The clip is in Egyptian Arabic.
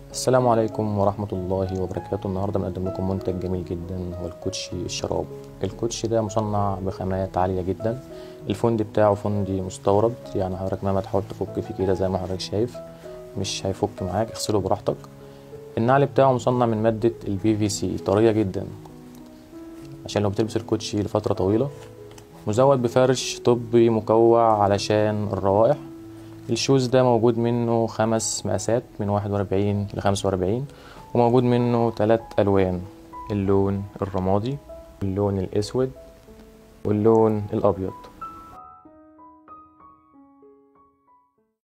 السلام عليكم ورحمة الله وبركاته النهاردة بنقدم لكم منتج جميل جدا هو الكوتشي الشراب الكوتشي ده مصنع بخامات عالية جدا الفندي بتاعه فندي مستورد يعني حضرتك مهما تحاول تفك فيه كده زي ما حضرتك شايف مش هيفك معاك اغسله براحتك النعل بتاعه مصنع من مادة البي في سي طرية جدا عشان لو بتلبس الكوتشي لفترة طويلة مزود بفرش طبي مكوع علشان الروائح الشوز ده موجود منه خمس مقاسات من واحد وأربعين لخمسة وأربعين وموجود منه تلات ألوان اللون الرمادي اللون الأسود واللون الأبيض